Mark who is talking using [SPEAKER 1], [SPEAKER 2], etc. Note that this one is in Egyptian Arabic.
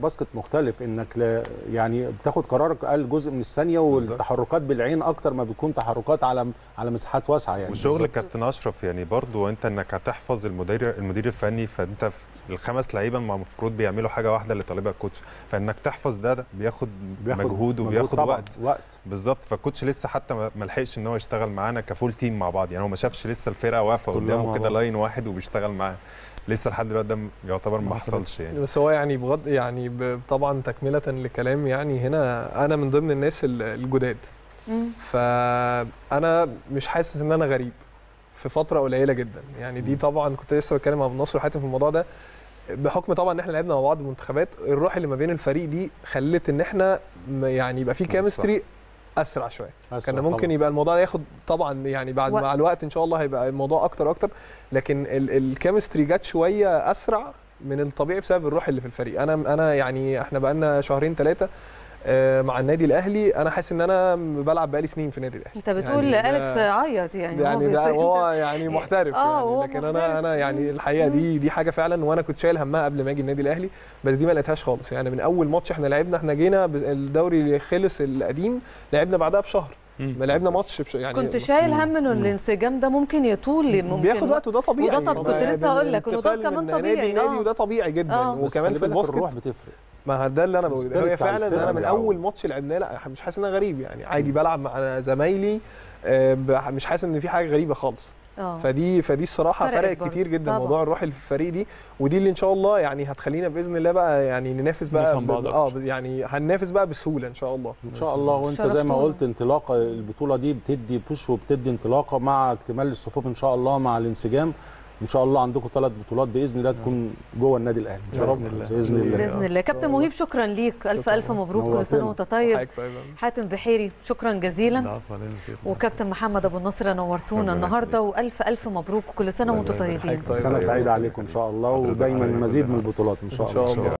[SPEAKER 1] باسكت مختلف انك لا يعني بتاخد قرارك اقل جزء من الثانيه والتحركات بالعين اكتر ما بتكون تحركات على على مساحات واسعه يعني
[SPEAKER 2] وشغل
[SPEAKER 1] بالظبط.
[SPEAKER 2] كابتن اشرف يعني برضو انت انك هتحفظ المدير المدير الفني فانت في الخمس لعيبه ما المفروض بيعملوا حاجه واحده اللي طالبها الكوتش فانك تحفظ ده, ده بياخد,
[SPEAKER 1] بياخد
[SPEAKER 2] مجهود وبياخد
[SPEAKER 1] طبعاً
[SPEAKER 2] وقت
[SPEAKER 1] وقت
[SPEAKER 2] بالظبط فالكوتش لسه حتى ما ما لحقش ان هو يشتغل معانا كفول تيم مع بعض يعني هو ما شافش لسه الفرقه واقفه
[SPEAKER 1] كلها
[SPEAKER 2] قدامه
[SPEAKER 1] مع
[SPEAKER 2] كده
[SPEAKER 1] بعض.
[SPEAKER 2] لاين واحد وبيشتغل معاه لسه لحد دلوقتي ده يعتبر ما حصلش يعني
[SPEAKER 3] بس هو يعني بغض يعني ب- طبعا تكمله لكلام يعني هنا انا من ضمن الناس ال- الجداد
[SPEAKER 4] مم.
[SPEAKER 3] فانا مش حاسس ان انا غريب في فتره قليله جدا يعني دي طبعا كنت لسه بتكلم مع ابو نصر وحاتم في الموضوع ده بحكم طبعا ان احنا لعبنا مع بعض منتخبات الروح اللي ما بين الفريق دي خلت ان احنا م- يعني يبقى في كيمستري اسرع شويه
[SPEAKER 1] أسرع
[SPEAKER 3] كان ممكن
[SPEAKER 1] طبعاً.
[SPEAKER 3] يبقى الموضوع ده ياخد طبعا يعني بعد
[SPEAKER 4] وقت.
[SPEAKER 3] مع الوقت ان شاء الله هيبقى الموضوع اكتر اكتر لكن الكيمستري جت شويه اسرع من الطبيعي بسبب الروح اللي في الفريق انا انا يعني احنا بقالنا شهرين ثلاثه مع النادي الاهلي انا حاسس ان انا بلعب بقالي سنين في النادي الاهلي
[SPEAKER 4] انت بتقول
[SPEAKER 3] يعني ده-
[SPEAKER 4] اليكس عيط يعني هو
[SPEAKER 3] يعني ده
[SPEAKER 4] بيست-
[SPEAKER 3] هو يعني محترف
[SPEAKER 4] آه،
[SPEAKER 3] يعني
[SPEAKER 4] هو
[SPEAKER 3] لكن
[SPEAKER 4] محترف.
[SPEAKER 3] انا انا يعني الحقيقه دي دي حاجه فعلا وانا كنت شايل همها قبل ما اجي النادي الاهلي بس دي ما لقيتهاش خالص يعني من اول ماتش احنا لعبنا احنا جينا بز- الدوري اللي خلص القديم لعبنا بعدها بشهر ما لعبنا ماتش بش يعني
[SPEAKER 4] كنت شايل هم انه الانسجام ده ممكن يطول ممكن
[SPEAKER 3] بياخد وقت وده طبيعي
[SPEAKER 4] وده طب كنت
[SPEAKER 3] ما-
[SPEAKER 4] لسه هقول لك انه ده
[SPEAKER 3] الانتقال
[SPEAKER 4] كمان
[SPEAKER 3] من نادي
[SPEAKER 4] طبيعي
[SPEAKER 3] لنادي
[SPEAKER 4] اه
[SPEAKER 3] وده طبيعي جدا
[SPEAKER 4] آه.
[SPEAKER 1] بس
[SPEAKER 3] وكمان
[SPEAKER 1] خلي
[SPEAKER 3] في
[SPEAKER 1] بالك الروح
[SPEAKER 3] الباسكت
[SPEAKER 1] بتفرق
[SPEAKER 3] ما ده اللي انا بقوله
[SPEAKER 1] الستايل
[SPEAKER 3] هي
[SPEAKER 1] بتاع
[SPEAKER 3] فعلا
[SPEAKER 1] الفرقة
[SPEAKER 3] انا من
[SPEAKER 2] بيعوض.
[SPEAKER 3] اول ماتش لعبناه لا مش حاسس ان انا غريب يعني عادي بلعب مع زمايلي آه، ب- مش حاسس ان في حاجه غريبه خالص
[SPEAKER 4] اه
[SPEAKER 3] فدي فدي الصراحه
[SPEAKER 4] فرقت
[SPEAKER 3] فرقت
[SPEAKER 4] برضه.
[SPEAKER 3] كتير جدا
[SPEAKER 4] طبعاً.
[SPEAKER 3] موضوع الروح اللي في الفريق دي ودي اللي ان شاء الله يعني هتخلينا باذن الله بقى يعني ننافس بقى
[SPEAKER 5] نفهم بعض
[SPEAKER 3] ب- اه
[SPEAKER 5] أكتر.
[SPEAKER 3] يعني هننافس بقى بسهوله ان شاء الله
[SPEAKER 1] ان شاء الله وانت زي ما
[SPEAKER 4] شرفتونا.
[SPEAKER 1] قلت انطلاقه البطوله دي بتدي بوش وبتدي انطلاقه مع اكتمال الصفوف ان شاء الله مع الانسجام ان شاء الله عندكم ثلاث بطولات باذن الله تكون جوه النادي الاهلي إن شاء
[SPEAKER 3] بإذن
[SPEAKER 1] الله.
[SPEAKER 3] الله.
[SPEAKER 1] باذن الله
[SPEAKER 4] باذن الله كابتن مهيب شكرا ليك الف الف مبروك كل سنه وانت طيب
[SPEAKER 3] حضرتك طيب
[SPEAKER 4] حاتم بحيري شكرا جزيلا
[SPEAKER 5] العفو علينا سيدنا.
[SPEAKER 4] وكابتن محمد ابو النصر نورتونا
[SPEAKER 2] ربنا
[SPEAKER 4] النهارده والف الف مبروك كل سنه وانتم
[SPEAKER 5] الله يبارك
[SPEAKER 4] طيبين
[SPEAKER 3] طيب.
[SPEAKER 1] سنه سعيده عليكم ان شاء الله
[SPEAKER 5] حضرتك
[SPEAKER 1] ودايما
[SPEAKER 5] طيب.
[SPEAKER 1] مزيد من البطولات ان شاء
[SPEAKER 3] ان
[SPEAKER 1] الله
[SPEAKER 3] شاء الله